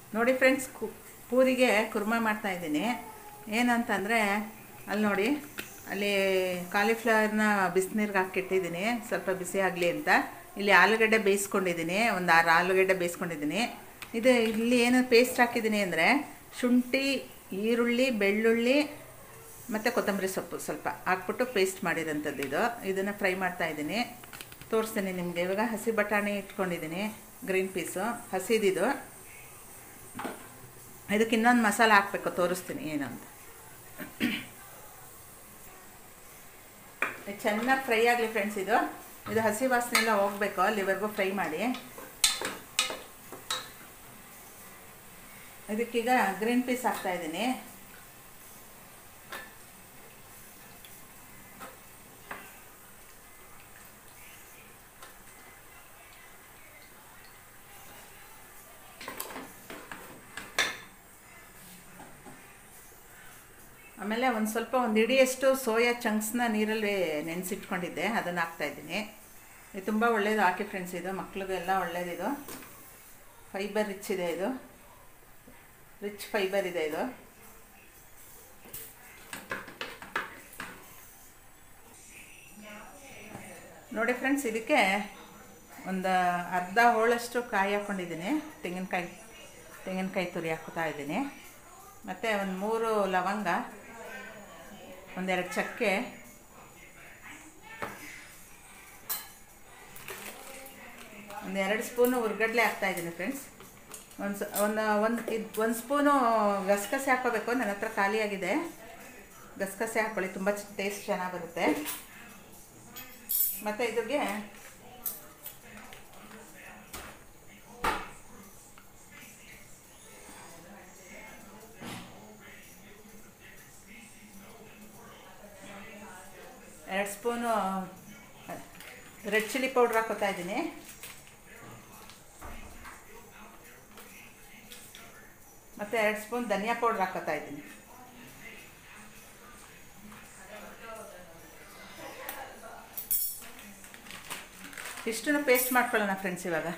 ನೋಡಿ ಫ್ರೆಂಡ್ಸ್ ಕು ಪೂರಿಗೆ ಕುರ್ಮಾ ಮಾಡ್ತಾ ಇದ್ದೀನಿ ಏನಂತಂದರೆ ಅಲ್ಲಿ ನೋಡಿ ಅಲ್ಲಿ ಕಾಲಿಫ್ಲವರ್ನ ಬಿಸಿನೀರಿಗೆ ಹಾಕಿಟ್ಟಿದ್ದೀನಿ ಸ್ವಲ್ಪ ಬಿಸಿ ಆಗಲಿ ಅಂತ ಇಲ್ಲಿ ಆಲೂಗಡ್ಡೆ ಬೇಯಿಸ್ಕೊಂಡಿದ್ದೀನಿ ಒಂದು ಆರು ಆಲೂಗಡ್ಡೆ ಬೇಯಿಸ್ಕೊಂಡಿದ್ದೀನಿ ಇದು ಇಲ್ಲಿ ಏನು ಪೇಸ್ಟ್ ಹಾಕಿದ್ದೀನಿ ಅಂದರೆ ಶುಂಠಿ ಈರುಳ್ಳಿ ಬೆಳ್ಳುಳ್ಳಿ ಮತ್ತು ಕೊತ್ತಂಬರಿ ಸೊಪ್ಪು ಸ್ವಲ್ಪ ಹಾಕ್ಬಿಟ್ಟು ಪೇಸ್ಟ್ ಮಾಡಿರೋಂಥದ್ದು ಇದು ಇದನ್ನು ಫ್ರೈ ಮಾಡ್ತಾ ಇದ್ದೀನಿ ತೋರಿಸ್ತೀನಿ ನಿಮಗೆ ಇವಾಗ ಹಸಿ ಬಟಾಣಿ ಇಟ್ಕೊಂಡಿದ್ದೀನಿ ಗ್ರೀನ್ ಪೀಸು ಹಸಿದಿದು ಇದಕ್ಕೆ ಇನ್ನೊಂದು ಮಸಾಲೆ ಹಾಕಬೇಕು ತೋರಿಸ್ತೀನಿ ಏನು ಅಂತ ಇದು ಚೆನ್ನಾಗಿ ಫ್ರೈ ಆಗಲಿ ಫ್ರೆಂಡ್ಸ್ ಇದು ಇದು ಹಸಿ ವಾಸನೆ ಎಲ್ಲ ಹೋಗಬೇಕು ಅಲ್ಲಿವರೆಗೂ ಫ್ರೈ ಮಾಡಿ ಇದಕ್ಕೀಗ ಗ್ರೀನ್ ಪೀಸ್ ಹಾಕ್ತಾ ಇದ್ದೀನಿ ಆಮೇಲೆ ಒಂದು ಸ್ವಲ್ಪ ಒಂದು ಇಡಿಯಷ್ಟು ಸೋಯಾ ಚಂಕ್ಸ್ನ ನೀರಲ್ಲಿ ನೆನೆಸಿಟ್ಕೊಂಡಿದ್ದೆ ಅದನ್ನು ಹಾಕ್ತಾಯಿದ್ದೀನಿ ಇದು ತುಂಬ ಒಳ್ಳೆಯದು ಹಾಕಿ ಫ್ರೆಂಡ್ಸ್ ಇದು ಮಕ್ಳಿಗೆಲ್ಲ ಒಳ್ಳೆಯದಿದು ಫೈಬರ್ ರಿಚ್ ಇದೆ ಇದು ರಿಚ್ ಫೈಬರ್ ಇದೆ ಇದು ನೋಡಿ ಫ್ರೆಂಡ್ಸ್ ಇದಕ್ಕೆ ಒಂದು ಅರ್ಧ ಹೋಳಷ್ಟು ಕಾಯಿ ಹಾಕ್ಕೊಂಡಿದ್ದೀನಿ ತೆಂಗಿನಕಾಯಿ ತೆಂಗಿನಕಾಯಿ ತುರಿ ಹಾಕ್ತಾ ಇದ್ದೀನಿ ಮತ್ತು ಒಂದು ಮೂರು ಲವಂಗ ಒಂದೆರಡು ಚಕ್ಕೆ ಒಂದೆರಡು ಸ್ಪೂನು ಉರ್ಗಡ್ಲೆ ಹಾಕ್ತಾಯಿದ್ದೀನಿ ಫ್ರೆಂಡ್ಸ್ ಒಂದು ಸ ಒಂದು ಒಂದು ಇದು ಒಂದು ಸ್ಪೂನು ಗಸಗಸೆ ಹಾಕ್ಕೋಬೇಕು ನನ್ನ ಹತ್ರ ಖಾಲಿಯಾಗಿದೆ ಗಸಗಸೆ ಹಾಕ್ಕೊಳ್ಳಿ ತುಂಬ ಟೇಸ್ಟ್ ಚೆನ್ನಾಗಿ ಬರುತ್ತೆ ಮತ್ತು ಇದ್ರಿಗೆ ಎರಡು ಸ್ಪೂನು ರೆಡ್ ಚಿಲ್ಲಿ ಪೌಡ್ರ್ ಹಾಕೋತಾ ಇದ್ದೀನಿ ಮತ್ತು ಎರಡು ಸ್ಪೂನ್ ಧನಿಯಾ ಪೌಡ್ರ್ ಹಾಕೋತಾ ಇದ್ದೀನಿ ಇಷ್ಟನ್ನು ಪೇಸ್ಟ್ ಮಾಡ್ಕೊಳ್ಳೋಣ ಫ್ರೆಂಡ್ಸ್ ಇವಾಗ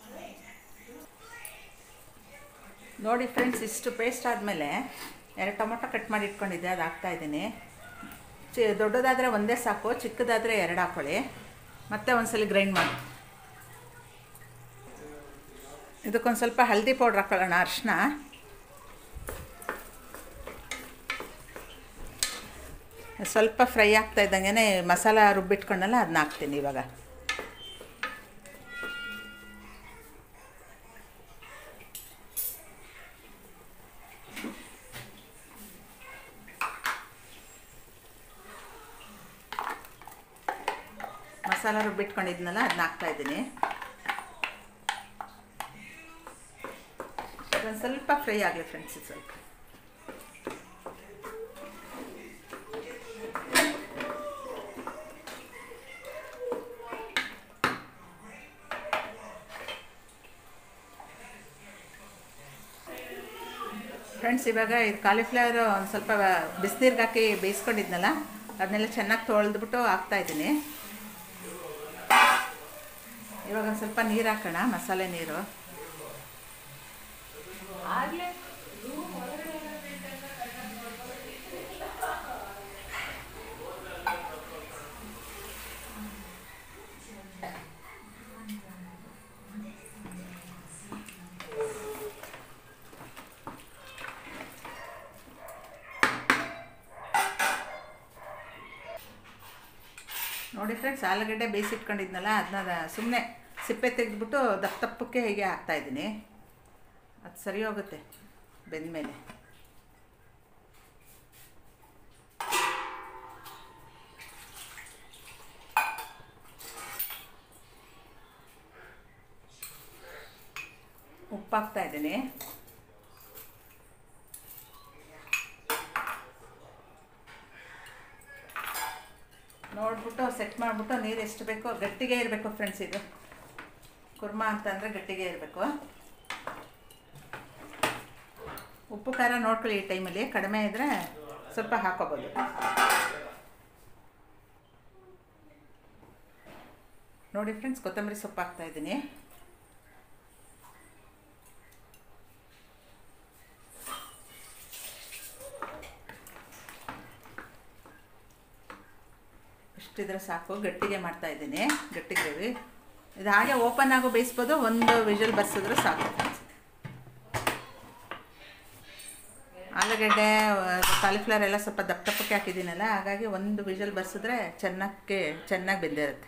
ನೋಡಿ ಫ್ರೆಂಡ್ಸ್ ಇಷ್ಟು ಪೇಸ್ಟ್ ಆದಮೇಲೆ ಎರಡು ಟೊಮೊಟೊ ಕಟ್ ಮಾಡಿ ಇಟ್ಕೊಂಡಿದ್ದೆ ಅದು ಹಾಕ್ತಾಯಿದ್ದೀನಿ ಚಿ ದೊಡ್ಡದಾದರೆ ಒಂದೇ ಸಾಕು ಚಿಕ್ಕದಾದರೆ ಎರಡು ಹಾಕ್ಕೊಳ್ಳಿ ಮತ್ತೆ ಒಂದ್ಸಲ ಗ್ರೈಂಡ್ ಮಾಡಿ ಇದಕ್ಕೊಂದು ಸ್ವಲ್ಪ ಹಲ್ದಿ ಪೌಡ್ರ್ ಹಾಕೊಳ್ಳೋಣ ಅರಿಶಿನ ಸ್ವಲ್ಪ ಫ್ರೈ ಆಗ್ತಾ ಇದ್ದಂಗೆ ಮಸಾಲ ರುಬ್ಬಿಟ್ಕೊಂಡಲ್ಲ ಅದನ್ನ ಹಾಕ್ತೀನಿ ಇವಾಗ ಮಸಾಲ ರುಬ್ಬಿಟ್ಕೊಂಡಿದ್ನಲ್ಲ ಅದನ್ನ ಹಾಕ್ತಾ ಇದ್ದೀನಿ ಒಂದು ಸ್ವಲ್ಪ ಫ್ರೈ ಆಗಲಿ ಫ್ರೆಂಡ್ಸ್ ಸ್ವಲ್ಪ ಫ್ರೆಂಡ್ಸ್ ಇವಾಗ ಇದು ಕಾಲಿಫ್ಲವರ್ ಒಂದು ಸ್ವಲ್ಪ ಬಿಸಿನೀರಿಗೆ ಹಾಕಿ ಬೇಯಿಸ್ಕೊಂಡಿದ್ನಲ್ಲ ಅದನ್ನೆಲ್ಲ ಚೆನ್ನಾಗಿ ತೊಳೆದ್ಬಿಟ್ಟು ಹಾಕ್ತಾಯಿದ್ದೀನಿ ಇವಾಗ ಒಂದು ಸ್ವಲ್ಪ ನೀರು ಹಾಕೋಣ ಮಸಾಲೆ ನೀರು ನೋಡಿ ಫ್ರೆಂಡ್ಸ್ ಆಲೂಗಡ್ಡೆ ಬೇಯಿಸಿಟ್ಕೊಂಡಿದ್ನಲ್ಲ ಅದನ್ನ ಸುಮ್ಮನೆ ಸಿಪ್ಪೆ ತೆಗೆದ್ಬಿಟ್ಟು ದಪ್ಪ ದಪ್ಪಕ್ಕೆ ಹೀಗೆ ಹಾಕ್ತಾಯಿದ್ದೀನಿ ಅದು ಸರಿ ಹೋಗುತ್ತೆ ಬೆಂದಮೇಲೆ ಉಪ್ಪು ಹಾಕ್ತಾ ಇದ್ದೀನಿ ನೋಡ್ಬಿಟ್ಟು ಸೆಟ್ ಮಾಡಿಬಿಟ್ಟು ನೀರು ಎಷ್ಟು ಬೇಕೋ ಗಟ್ಟಿಗೆ ಇರಬೇಕು ಫ್ರೆಂಡ್ಸ್ ಇದು ಕುರ್ಮಾ ಅಂತಂದರೆ ಗಟ್ಟಿಗೆ ಇರಬೇಕು ಉಪ್ಪು ಖಾರ ನೋಡ್ಕೊಳ್ಳಿ ಈ ಟೈಮಲ್ಲಿ ಕಡಿಮೆ ಇದ್ದರೆ ಸ್ವಲ್ಪ ಹಾಕೋಬೋದು ನೋಡಿ ಫ್ರೆಂಡ್ಸ್ ಕೊತ್ತಂಬರಿ ಸೊಪ್ಪು ಹಾಕ್ತಾಯಿದ್ದೀನಿ ಇಷ್ಟಿದ್ರೆ ಸಾಕು ಗಟ್ಟಿಗೆ ಮಾಡ್ತಾ ಇದ್ದೀನಿ ಗಟ್ಟಿ ಗ್ರೇವಿ ಇದು ಹಾಗೆ ಓಪನ್ ಆಗೋ ಬೇಯಿಸ್ಬೋದು ಒಂದು ವಿಷಲ್ ಬರ್ಸಿದ್ರೆ ಸಾಕು ಆಲೂಗಡ್ಡೆ ಕಾಲಿಫ್ಲವರ್ ಎಲ್ಲ ಸ್ವಲ್ಪ ದಪ್ಪ ದಪ್ಪಕ್ಕೆ ಹಾಕಿದ್ದೀನಲ್ಲ ಹಾಗಾಗಿ ಒಂದು ವಿಷಲ್ ಬರ್ಸಿದ್ರೆ ಚೆನ್ನಾಗಿ ಚೆನ್ನಾಗಿ ಬೆಂದಿರುತ್ತೆ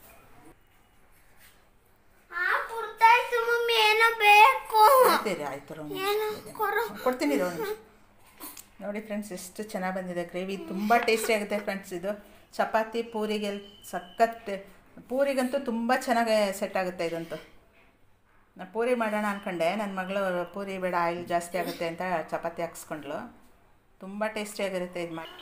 ಆ ಕುರ್ತಾಯ್ತು ಮಮ್ಮಿ ಏನೋ ಬೇಕು ಕೊಡ್ತೀರಿ ಆಯ್ತು ರೋಣಿ. ಏನೋ ಕೊಡು ಕೊಡ್ತೀನಿ ಇರು ಒಂದು ನಿಮಿಷ. ನೋಡಿ ಫ್ರೆಂಡ್ಸ್ ಎಷ್ಟು ಚೆನ್ನಾಗಿ ಬಂದಿದೆ ಗ್ರೇವಿ ತುಂಬ ಟೇಸ್ಟಿ ಆಗುತ್ತೆ ಫ್ರೆಂಡ್ಸ್ ಇದು ಚಪಾತಿ ಪೂರಿಗೆ ಸಖತ್ ಪೂರಿಗಂತೂ ತುಂಬ ಚೆನ್ನಾಗಿ ಸೆಟ್ ಆಗುತ್ತೆ ಇದಂತೂ ನಾನು ಪೂರಿ ಮಾಡೋಣ ಅಂದ್ಕೊಂಡೆ ನನ್ನ ಮಗಳು ಪೂರಿ ಬೇಡ ಆಯಿಲ್ ಜಾಸ್ತಿ ಆಗುತ್ತೆ ಅಂತ ಚಪಾತಿ ಹಾಕ್ಸ್ಕೊಂಡ್ಳು ತುಂಬ ಟೇಸ್ಟಿಯಾಗಿರುತ್ತೆ ಇದು ಮಾಡಿ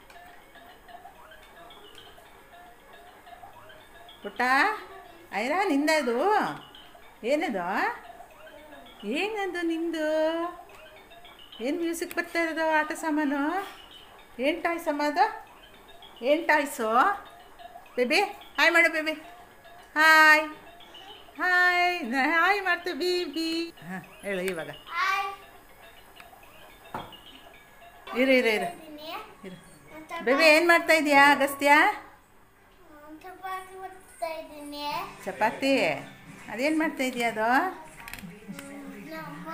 ಪುಟ್ಟ ಐರಾ ನಿಂದದು ಏನದು ಏನದು ನಿಂದು ಏನು ಮ್ಯೂಸಿಕ್ ಬರ್ತಾ ಇರೋದು ಆಟ ಸಾಮಾನು ಏನು ಟಾಯ್ಸ್ ಅಮ್ಮ ಅದು ಏನು ಟಾಯ್ಸು ಬೇಬಿ ಹಾಯ್ ಮಾಡು ಬೇಬಿ ಹಾಯ್ ಹಾಯ್ ಹಾಯ್ ಮಾಡ್ತು ಬೇಬಿ ಹಾಂ ಹೇಳು ಇವಾಗ ಹಾಯ್ ಇರು ಇರು ಇರು ಇದೀನಿ. ಇರು ಅಂತ ಬೇಬಿ ಏನು ಮಾಡ್ತಾ ಇದೀಯಾ ಅಗಸ್ತ್ಯ ಚಪಾತಿ ಒತ್ತಾ ಇದ್ದೀನಿ ಚಪಾತಿ ಅದೇನು ಮಾಡ್ತಾ ಇದೀಯ ಅದು ನಮ್ಮ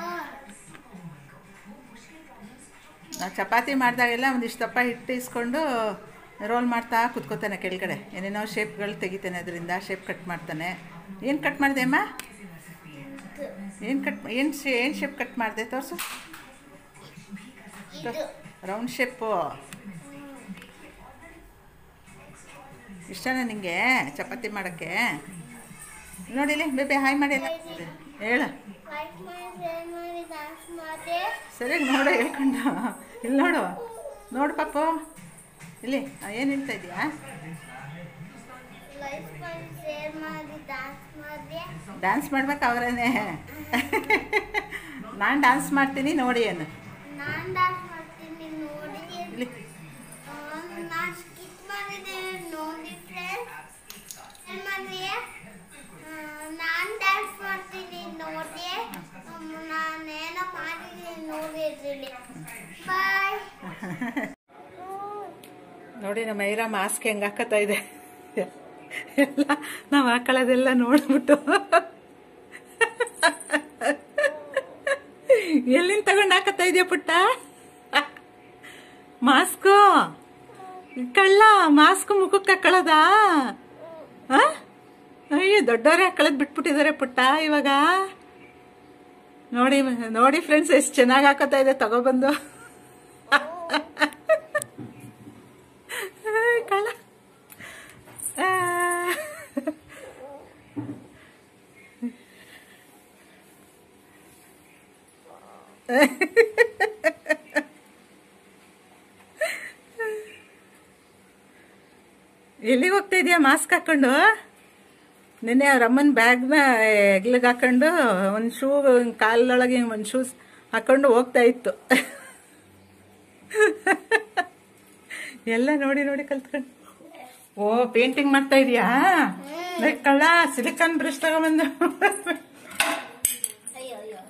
ನಾವು ಚಪಾತಿ ಮಾಡಿದಾಗೆಲ್ಲ ಒಂದಿಷ್ಟು ದಪ್ಪ ಹಿಟ್ಟು ಇಸ್ಕೊಂಡು ರೋಲ್ ಮಾಡ್ತಾ ಕುತ್ಕೋತಾನೆ ಕೆಳಗಡೆ ಏನೇನೋ ಶೇಪ್ಗಳು ತೆಗಿತಾನೆ ಅದರಿಂದ ಶೇಪ್ ಕಟ್ ಮಾಡ್ತಾನೆ ಏನು ಕಟ್ ಮಾಡಿದೆ ಅಮ್ಮ ಏನು ಕಟ್ ಏನು ಶೇ ಏನು ಶೇಪ್ ಕಟ್ ಮಾಡಿದೆ ತೋರಿಸು ಇದು ರೌಂಡ್ ಶೇಪು ಇಷ್ಟನಾ ನಿಂಗೆ ಚಪಾತಿ ಮಾಡೋಕ್ಕೆ ನೋಡಿಲಿ ಬೇಬಿ ಹಾಯ್ ಮಾಡಿಲ್ಲ ಹೇಳು ಲೈಕ್ ಮಾಡಿ ಶೇರ್ ಮಾಡಿ ಡ್ಯಾನ್ಸ್ ಮಾಡಿ ಸರಿಯಾಗಿ ನೋಡು ಹೇಳ್ಕೊಂಡು ಇಲ್ಲಿ ನೋಡು ನೋಡು ಪಾಪು ಇಲ್ಲಿ ಏನು ಹೇಳ್ತಾ ಇದೀಯಾ ಲೈಕ್ ಮಾಡಿ ಶೇರ್ ಮಾಡಿ ಡ್ಯಾನ್ಸ್ ಮಾಡಿ ಡ್ಯಾನ್ಸ್ ಮಾಡ್ಬೇಕು ಅವರೇನೆ ನಾನು ಡ್ಯಾನ್ಸ್ ಮಾಡ್ತೀನಿ ನೋಡಿ ಏನು ನಾನು ಡ್ಯಾನ್ಸ್ ಮಾಡ್ತೀನಿ ನೋಡಿ ಇಲ್ಲಿ ನಾನು ಸ್ಕಿಪ್ ಮಾಡಿದ್ದೇನೆ ನೋಡಿ ಫ್ರೆಂಡ್ಸ್ ಏನು ಮಾಡಿ ನಾನು ಡ್ಯಾನ್ಸ್ ಮಾಡ್ತೀನಿ ನೋಡಿ ನಾನೇನೋ ಮಾಡಿದ್ದೀನಿ ನೋಡಿ ಇದ್ರಲ್ಲಿ ಬಾಯ್ ನೋಡಿ ನಮ್ಮ ಐರಾ ಮಾಸ್ಕ್ ಹೆಂಗೆ ಹಾಕತ್ತಾ ಇದೆ ಎಲ್ಲ ನಾವು ಹಾಕೊಳ್ಳೋದೆಲ್ಲ ನೋಡ್ಬಿಟ್ಟು ಎಲ್ಲಿಂದ ತಗೊಂಡು ಹಾಕತ್ತಾ ಇದೆಯಾ ಪುಟ್ಟ ಮಾಸ್ಕು ಕಳ್ಳ ಮಾಸ್ಕ್ ಮುಖಕ್ಕೆ ಹಾಕೊಳ್ಳೋದಾ ಆ? ಅಯ್ಯೋ ದೊಡ್ಡವರೇ ಹಾಕೊಳ್ಳೋದು ಬಿಟ್ಬಿಟ್ಟಿದ್ದಾರೆ ಪುಟ್ಟ ಇವಾಗ ನೋಡಿ ನೋಡಿ ಫ್ರೆಂಡ್ಸ್ ಎಷ್ಟು ಚೆನ್ನಾಗಿ ಹಾಕತ್ತಾ ಇದೆ ತಗೊಬಂದು ಕಳ್ಳ ಆ. ಎಲ್ಲಿಗೆ ಹೋಗ್ತಾ ಇದೀಯಾ ಮಾಸ್ಕ್ ಹಾಕೊಂಡು ನಿನ್ನೆ ಅವ್ರ ಅಮ್ಮನ ಬ್ಯಾಗ್ನ ಎಗ್ಲಿಗೆ ಹಾಕೊಂಡು ಒಂದು ಶೂ ಕಾಲೊಳಗೆ ಒಂದು ಶೂಸ್ ಹಾಕೊಂಡು ಹೋಗ್ತಾ ಇತ್ತು ಎಲ್ಲ ನೋಡಿ ನೋಡಿ ಕಲ್ತ್ಕೊಂಡು ಓ ಪೇಂಟಿಂಗ್ ಮಾಡ್ತಾ ಇದೀಯಾ ಲೇ, ಕಳ್ಳ ಸಿಲಿಕಾನ್ ಬ್ರಷ್ ತಗೊಂಬಂದು ಅಯ್ಯೋ ಅಯ್ಯೋ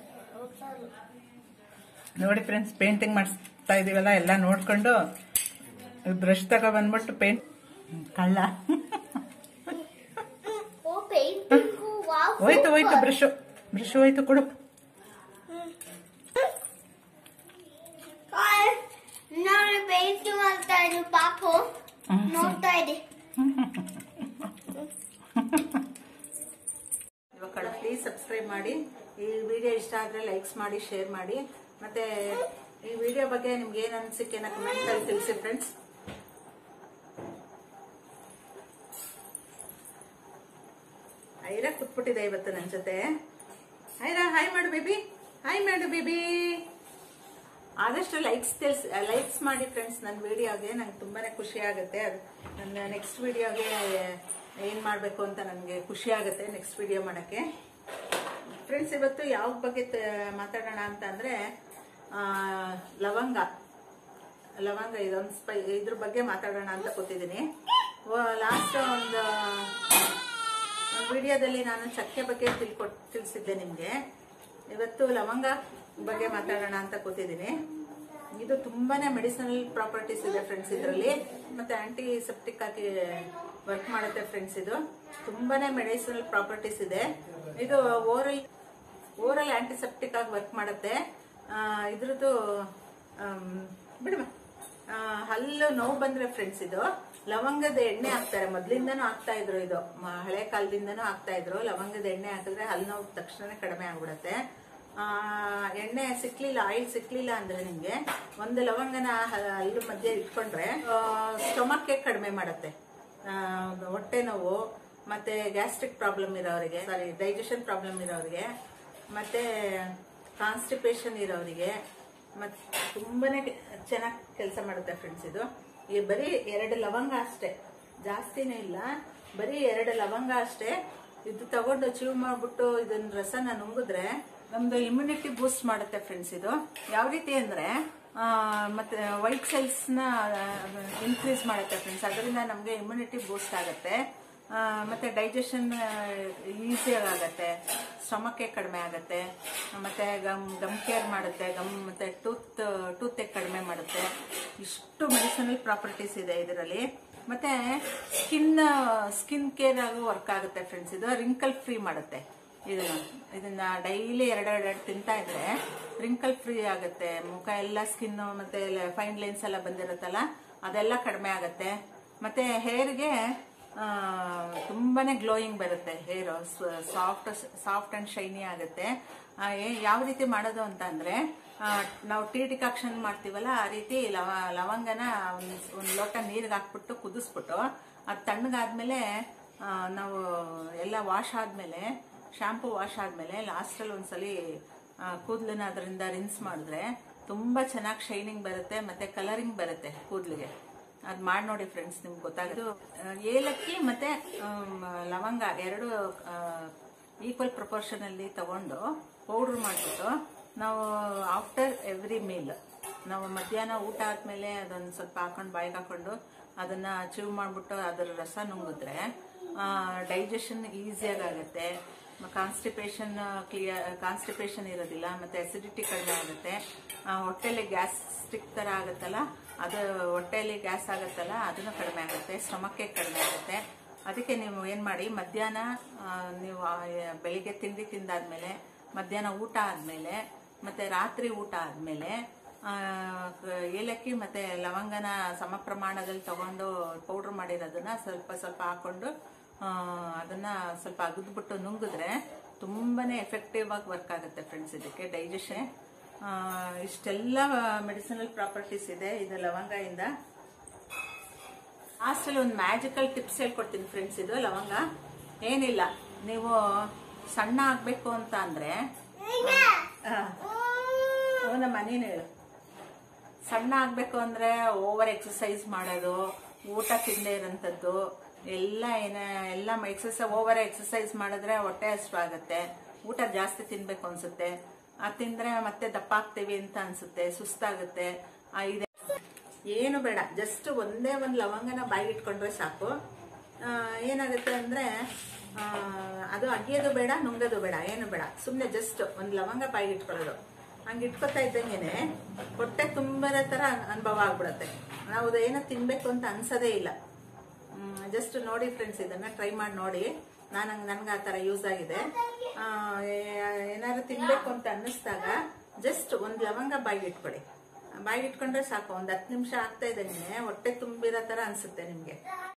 ನೋಡಿ ಫ್ರೆಂಡ್ಸ್ ಪೇಂಟಿಂಗ್ ಮಾಡಿಸ್ತಾ ಇದೀವಲ್ಲ ಎಲ್ಲ ನೋಡ್ಕೊಂಡು ಬ್ರಷ್ ತಗೊಬಂದ್ಬಿಟ್ಟು ಪೇಂಟ್ ಕಳ್ಳ ಓ ಪೇಂಟಿಂಗು ವಾವ್ ಹೋಯ್ತು ಹೋಯ್ತು ಬ್ರಷ್ ಬ್ರಷ್ ಹೋಯ್ತು ಕೊಡು ನೋಡಿ ಪೇಂಟಿಂಗ್ ಮಾಡ್ತಾ ಇದ್ರು ಪಾಪು ನೋಡ್ತಾ ಇದೆ ಇವಾಗ ಪ್ಲೀಸ್ ಸಬ್ಸ್ಕ್ರೈಬ್ ಮಾಡಿ ಈ ವಿಡಿಯೋ ಇಷ್ಟ ಆದರೆ ಲೈಕ್ಸ್ ಮಾಡಿ ಶೇರ್ ಮಾಡಿ ಮತ್ತೆ ಈ ವಿಡಿಯೋ ಬಗ್ಗೆ ನಿಮ್ಗೆ ಏನು ಅನಿಸಿಕೆ ಕಮೆಂಟ್ ಅಲ್ಲಿ ತಿಳಿಸಿ ಫ್ರೆಂಡ್ಸ್ ಐರಾ ಕುತ್ಬಿಟ್ಟಿದೆ ಇವತ್ತು ನನ್ನ ಜೊತೆ ಐರಾ ಹಾಯ್ ಮಾಡು ಬೇಬಿ ಹಾಯ್ ಮಾಡು ಬೇಬಿ ಆದಷ್ಟು ಲೈಕ್ಸ್ ತಿಳಿಸ್ ಲೈಕ್ಸ್ ಮಾಡಿ ಫ್ರೆಂಡ್ಸ್ ನನ್ನ ವಿಡಿಯೋಗೆ ನಂಗೆ ತುಂಬಾನೇ ಖುಷಿ ಆಗುತ್ತೆ ಅದು ನನ್ನ ನೆಕ್ಸ್ಟ್ ವಿಡಿಯೋಗೆ ಏನು ಮಾಡಬೇಕು ಅಂತ ನನಗೆ ಖುಷಿ ಆಗುತ್ತೆ ನೆಕ್ಸ್ಟ್ ವಿಡಿಯೋ ಮಾಡೋಕ್ಕೆ ಫ್ರೆಂಡ್ಸ್ ಇವತ್ತು ಯಾವ ಬಗ್ಗೆ ತ- ಮಾತಾಡೋಣ ಅಂತ ಅಂದರೆ ಲವಂಗ ಲವಂಗ ಇದೊಂದು ಸ್ಪೈ ಇದ್ರ ಬಗ್ಗೆ ಮಾತಾಡೋಣ ಅಂತ ಕೂತಿದ್ದೀನಿ ಲಾಸ್ಟ್ ಒಂದು ಒಂದು ವಿಡಿಯೋದಲ್ಲಿ ನಾನು ಚಕ್ಕೆ ಬಗ್ಗೆ ತಿಳ್ಕೊಟ್ ತಿಳಿಸಿದ್ದೆ ನಿಮಗೆ ಇವತ್ತು ಲವಂಗ ಬಗ್ಗೆ ಮಾತಾಡೋಣ ಅಂತ ಕೂತಿದ್ದೀನಿ ಇದು ತುಂಬಾನೇ ಮೆಡಿಸಿನಲ್ ಪ್ರಾಪರ್ಟೀಸ್ ಇದೆ ಫ್ರೆಂಡ್ಸ್ ಇದರಲ್ಲಿ ಮತ್ತೆ ಆಂಟಿ ಸೆಪ್ಟಿಕ್ ಆಗಿ ವರ್ಕ್ ಮಾಡುತ್ತೆ ಫ್ರೆಂಡ್ಸ್ ಇದು ತುಂಬಾನೇ ಮೆಡಿಸಿನಲ್ ಪ್ರಾಪರ್ಟೀಸ್ ಇದೆ ಇದು ಓರಲ್ ಓರಲ್ ಆಂಟಿಸೆಪ್ಟಿಕ್ ಆಗಿ ವರ್ಕ್ ಮಾಡುತ್ತೆ ಆ, ಇದ್ರದ್ದು ಆಮ್, ಬಿಡಮ್ಮ ಆ, ಹಲ್ಲು ನೋವು ಬಂದ್ರೆ ಫ್ರೆಂಡ್ಸ್ ಇದು ಲವಂಗದ ಎಣ್ಣೆ ಹಾಕ್ತಾರೆ ಮೊದ್ಲಿಂದನೂ ಹಾಕ್ತಾ ಇದ್ರು ಇದು ಮ- ಹಳೆ ಕಾಲದಿಂದನೂ ಹಾಕ್ತಾ ಇದ್ರು ಲವಂಗದ ಎಣ್ಣೆ ಹಾಕಿದ್ರೆ ಹಲ್ಲು ನೋವು ತಕ್ಷಣ ಕಡಿಮೆ ಆಗ್ಬಿಡತ್ತೆ ಆ, ಎಣ್ಣೆ ಸಿಕ್ಲಿಲ್ಲ ಆಯಿಲ್ ಸಿಕ್ಲಿಲ್ಲ ಅಂದ್ರೆ ನಿಮ್ಗೆ ಒಂದು ಲವಂಗನ ಹ- ಹಲ್ಲು ಮಧ್ಯೆ ಇಟ್ಕೊಂಡ್ರೆ ಸ್ಟೊಮಕ್ಕೆ ಕಡಿಮೆ ಮಾಡುತ್ತೆ ಆ, ಹೊಟ್ಟೆ ನೋವು ಮತ್ತೆ ಗ್ಯಾಸ್ಟ್ರಿಕ್ ಪ್ರಾಬ್ಲಮ್ ಇರೋರಿಗೆ ಸಾರಿ ಡೈಜೆಷನ್ ಪ್ರಾಬ್ಲಮ್ ಇರೋರಿಗೆ ಮತ್ತೆ ಕಾನ್ಸ್ಟಿಪೇಷನ್ ಇರೋರಿಗೆ ಮತ್ತೆ ತುಂಬಾನೇ ಚೆನ್ನಾಗಿ ಕೆಲಸ ಮಾಡುತ್ತೆ ಫ್ರೆಂಡ್ಸ್ ಇದು ಈ ಬರೀ ಎರಡು ಲವಂಗ ಅಷ್ಟೇ ಜಾಸ್ತಿನೇ ಇಲ್ಲ ಬರೀ ಎರಡು ಲವಂಗ ಅಷ್ಟೇ ಇದು ತಗೊಂಡು ಚೀವ್ ಮಾಡ್ಬಿಟ್ಟು ಇದನ್ನ ರಸನ ನುಂಗಿದ್ರೆ ನಮ್ದು ಇಮ್ಯುನಿಟಿ ಬೂಸ್ಟ್ ಮಾಡುತ್ತೆ ಫ್ರೆಂಡ್ಸ್ ಇದು ಯಾವ ರೀತಿ ಅಂದ್ರೆ ಆ, ಮತ್ತೆ ವೈಟ್ ಸೆಲ್ಸ್ ನ ಇನ್ಕ್ರೀಸ್ ಮಾಡುತ್ತೆ ಫ್ರೆಂಡ್ಸ್ ಅದರಿಂದ ನಮಗೆ ಇಮ್ಯುನಿಟಿ ಬೂಸ್ಟ್ ಆಗುತ್ತೆ ಆ, ಮತ್ತೆ ಡೈಜೆಷನ್ ಈಸಿಯಾಗಿ ಆಗುತ್ತೆ ಸ್ಟಮಕ್ಕೆ ಕಡಿಮೆ ಆಗುತ್ತೆ ಮತ್ತೆ ಗಮ್ ಗಮ್ ಕೇರ್ ಮಾಡುತ್ತೆ ಗಮ್ ಮತ್ತೆ ಟೂತ್ ಟೂತ್ ಕಡಿಮೆ ಮಾಡುತ್ತೆ ಇಷ್ಟು ಮೆಡಿಸಿನಲ್ ಪ್ರಾಪರ್ಟೀಸ್ ಇದೆ ಇದರಲ್ಲಿ ಮತ್ತೆ ಸ್ಕಿನ್ ಸ್ಕಿನ್ ಕೇರ್ ಆಗೋ ವರ್ಕ್ ಆಗುತ್ತೆ ಫ್ರೆಂಡ್ಸ್ ಇದು ರಿಂಕಲ್ ಫ್ರೀ ಮಾಡುತ್ತೆ ಇದನ್ನ ಇದನ್ನ ಡೈಲಿ ಎರಡೆರಡು ತಿಂತಾ ಇದ್ರೆ ರಿಂಕಲ್ ಫ್ರೀ ಆಗುತ್ತೆ ಮುಖ ಎಲ್ಲ ಸ್ಕಿನ್ ಮತ್ತೆ ಫೈನ್ ಲೈನ್ಸ್ ಎಲ್ಲ ಬಂದಿರುತ್ತಲ್ಲ ಅದೆಲ್ಲ ಕಡಿಮೆ ಆಗುತ್ತೆ ಮತ್ತೆ ಹೇರ್ಗೆ ತುಂಬಾನೇ ಗ್ಲೋಯಿಂಗ್ ಬರುತ್ತೆ hair soft soft and shiny ಆಗುತ್ತೆ ಆ, ಏ- ಯಾವ ರೀತಿ ಮಾಡೋದು ಅಂತ ಅಂದ್ರೆ ಆ, ನಾವು ಟೀ ಡಿಕಾಕ್ಷನ್ ಮಾಡ್ತೀವಲ್ಲ ಆ ರೀತಿ ಲವ ಲವಂಗನ ಒಂದು ಲೋಟ ನೀರಿಗೆ ಹಾಕ್ಬಿಟ್ಟು ಕುದಿಸ್ಬಿಟ್ಟು ಅದು ತಣ್ಣಗಾದ್ಮೇಲೆ ಆ, ನಾವು ಎಲ್ಲ ವಾಶ್ ಆದ್ಮೇಲೆ ಶಾಂಪೂ ವಾಶ್ ಆದ್ಮೇಲೆ ಲಾಸ್ಟಲ್ಲಿ ಒಂದ್ಸಲಿ ಆ, ಕೂದಲನ್ನ ಅದರಿಂದ ರಿನ್ಸ್ ಮಾಡಿದ್ರೆ ತುಂಬಾ ಚೆನ್ನಾಗಿ ಶೈನಿಂಗ್ ಬರುತ್ತೆ ಮತ್ತೆ ಕಲರಿಂಗ್ ಬರುತ್ತೆ ಕೂದಲಿಗೆ ಅದ್ ಮಾಡಿ ನೋಡಿ ಫ್ರೆಂಡ್ಸ್ ನಿಮ್ಗೆ ಗೊತ್ತಾಗುತ್ತೆ ಆ, ಏಲಕ್ಕಿ ಮತ್ತೆ ಆಮ್, ಲವಂಗ ಎರಡು ಈಕ್ವಲ್ ಪ್ರಪೋರ್ಷನ್ ಅಲ್ಲಿ ತಗೊಂಡು ಪೌಡ್ರ್ ಮಾಡ್ಬಿಟ್ಟು ನಾವು ಆಫ್ಟರ್ ಎವ್ರಿ ಮೀಲ್ ನಾವು ಮಧ್ಯಾಹ್ನ ಊಟ ಆದ್ಮೇಲೆ ಅದನ್ನ ಸ್ವಲ್ಪ ಹಾಕೊಂಡು ಬಾಯಿಗೆ ಹಾಕೊಂಡು ಅದನ್ನ ಚೀವ್ ಮಾಡ್ಬಿಟ್ಟು ಅದರ ರಸ ನುಂಗಿದ್ರೆ ಡೈಜೆಷನ್ ಈಸಿಯಾಗಿ ಆಗುತ್ತೆ ಕಾನ್ಸ್ಟಿಪೇಷನ್ ಕ್ಲಿಯರ್ ಕಾನ್ಸ್ಟಿಪೇಷನ್ ಇರೋದಿಲ್ಲ ಮತ್ತೆ ಅಸಿಡಿಟಿ ಕಡಿಮೆ ಆಗುತ್ತೆ ಆ, ಹೊಟ್ಟೆಲಿ ಗ್ಯಾಸ್ಟ್ರಿಕ್ ತರ ಆಗುತ್ತಲ್ಲ ಅದು ಹೊಟ್ಟೆಯಲ್ಲಿ ಗ್ಯಾಸ್ ಆಗುತ್ತಲ್ಲ ಅದನ್ನು ಕಡಿಮೆ ಆಗುತ್ತೆ ಸ್ಟಮಕ್ಕೆ ಕಡಿಮೆ ಆಗುತ್ತೆ ಅದಕ್ಕೆ ನೀವು ಏನ್ ಮಾಡಿ ಮಧ್ಯಾಹ್ನ ಆ, ನೀವು ಆ, ಬೆಳಿಗ್ಗೆ ತಿಂಡಿ ತಿಂದಾದ್ಮೇಲೆ ಮಧ್ಯಾಹ್ನ ಊಟ ಆದ್ಮೇಲೆ ಮತ್ತೆ ರಾತ್ರಿ ಊಟ ಆದ್ಮೇಲೆ ಆ, ಕ- ಏಲಕ್ಕಿ ಮತ್ತೆ ಲವಂಗನ ಸಮ ಪ್ರಮಾಣದಲ್ಲಿ ತಗೊಂಡು ಪೌಡರ್ ಮಾಡಿರೋದನ್ನ ಸ್ವಲ್ಪ ಸ್ವಲ್ಪ ಹಾಕೊಂಡು ಆ, ಅದನ್ನ ಸ್ವಲ್ಪ ಅಗದ್ಬಿಟ್ಟು ನುಂಗಿದ್ರೆ ತುಂಬಾನೇ ಎಫೆಕ್ಟಿವ್ ಆಗಿ ವರ್ಕ್ ಆಗುತ್ತೆ ಫ್ರೆಂಡ್ಸ್ ಇದಕ್ಕೆ ಡೈಜೆಷನ್ ಇಷ್ಟೆಲ್ಲ ಮೆಡಿಸಿನಲ್ ಪ್ರಾಪರ್ಟೀಸ್ ಇದೆ ಇದು ಲವಂಗ ಇಂದ ಲಾಸ್ಟಲ್ಲಿ ಒಂದು ಮ್ಯಾಜಿಕಲ್ ಟಿಪ್ಸ್ ಹೇಳ್ಕೊಡ್ತೀನಿ ಫ್ರೆಂಡ್ಸ್ ಇದು ಲವಂಗ ಏನಿಲ್ಲ ನೀವು ಸಣ್ಣ ಆಗ್ಬೇಕು ಅಂತ ಅಂದ್ರೆ ನಮ್ಮ ಮನೇನು ಹೇಳು ಸಣ್ಣ ಆಗ್ಬೇಕು ಅಂದ್ರೆ ಓವರ್ ಎಕ್ಸಸೈಸ್ ಮಾಡೋದು ಊಟ ತಿಂದೇ ಇರೋಂಥದ್ದು ಎಲ್ಲ ಏನ ಎಲ್ಲ ಎಕ್ಸಸೈಸ್ ಓವರ್ ಎಕ್ಸಸೈಸ್ ಮಾಡಿದ್ರೆ ಹೊಟ್ಟೆ ಹಸ್ವು ಆಗುತ್ತೆ ಊಟ ಜಾಸ್ತಿ ತಿನ್ಬೇಕು ಅನ್ಸುತ್ತೆ ಅದು ತಿಂದ್ರೆ ಮತ್ತೆ ದಪ್ಪ ಆಗ್ತೀವಿ ಅಂತ ಅನ್ಸುತ್ತೆ ಸುಸ್ತಾಗುತ್ತೆ ಆ, ಇದೆ ಏನು ಬೇಡ ಜಸ್ಟ್ ಒಂದೇ ಒಂದು ಲವಂಗನ ಬಾಯಿಗೆ ಇಟ್ಕೊಂಡ್ರೆ ಸಾಕು ಆ, ಏನಾಗುತ್ತೆ ಅಂದ್ರೆ ಆ, ಅದು ಅಗಿಯೋದು ಬೇಡ ನುಂಗೋದು ಬೇಡ ಏನು ಬೇಡ ಸುಮ್ಮನೆ ಜಸ್ಟ್ ಒಂದು ಲವಂಗ ಬಾಯಿಗೆ ಇಟ್ಕೊಳ್ಳೋದು ಹಂಗೆ ಇಟ್ಕೊತಾ ಇದ್ದಂಗೆನೆ ಹೊಟ್ಟೆ ತುಂಬರೋ ತರ ಅನುಭವ ಆಗ್ಬಿಡತ್ತೆ ನಾವು ಅದು ಏನೋ ತಿನ್ಬೇಕು ಅಂತ ಅನ್ಸೋದೇ ಇಲ್ಲ ಜಸ್ಟ್ ನೋಡಿ ಫ್ರೆಂಡ್ಸ್ ಇದನ್ನ ಟ್ರೈ ಮಾಡಿ ನೋಡಿ ನಾನು ನನ್ಗೆ ಆ ಥರ ಯೂಸ್ ಆಗಿದೆ ಆ, ಏ- ಏನಾದ್ರು ತಿನ್ಬೇಕು ಅಂತ ಅನ್ನಿಸ್ದಾಗ ಜಸ್ಟ್ ಒಂದು ಲವಂಗ ಬಾಯಿಗೆ ಇಟ್ಕೊಳ್ಳಿ ಬಾಯಿಗೆ ಇಟ್ಕೊಂಡ್ರೆ ಸಾಕು ಒಂದು ಹತ್ತು ನಿಮಿಷ ಆಗ್ತಾ ಇದ್ದಂಗೆ ಹೊಟ್ಟೆ ತುಂಬಿರೋ ತರ ಅನ್ಸುತ್ತೆ ನಿಮ್ಗೆ